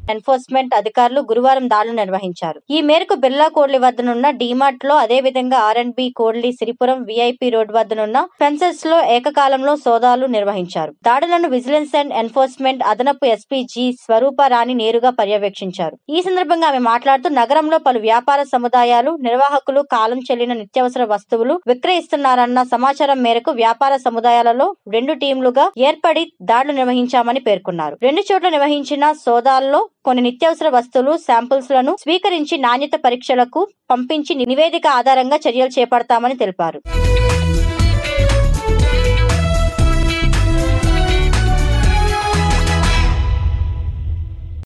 enforcement అధికారులు గురువారం దాడులు నిర్వహించారు ఈ మేరకు బిర్లా కోడ్లి వద్దనున్న డీమార్ట్ లో అదేవిధంగా ఆర్ అండ్ బి కోడ్లి సిరిపురం విఐపి రోడ్ వద్దనున్న ఫెన్సెస్ లో ఏకకాలంలో సోదాలు నిర్వహించారు దాడులను విజిలెన్స్ అండ్ ఎన్ఫోర్స్మెంట్ అదనపు ఎస్పీ జి స్వరూపరాణి నేరుగా పర్యవేక్షించారు ఈ సందర్భంగా ఆమె మాట్లాడుతూ నగరంలో పలు వ్యాపార సముదాయాలు నిర్వాహకులు కాలం చెల్లిన నిత్యావసర వస్తువులు విక్రయిస్తున్నారన్న సమాచారం మేరకు వ్యాపార సముదాయాలలో రెండు టీంలుగా ఏర్పడి దాడులు నిర్వహించామని పేర్కొన్నారు రెండు చోట్ల నిర్వహించిన సోదాల్లో కొన్ని నిత్యావసర వస్తువులు శాంపుల్స్ లను స్వీకరించి నాణ్యత పరీక్షలకు పంపించి నివేదిక ఆధారంగా చర్యలు చేపడతామని తెలిపారు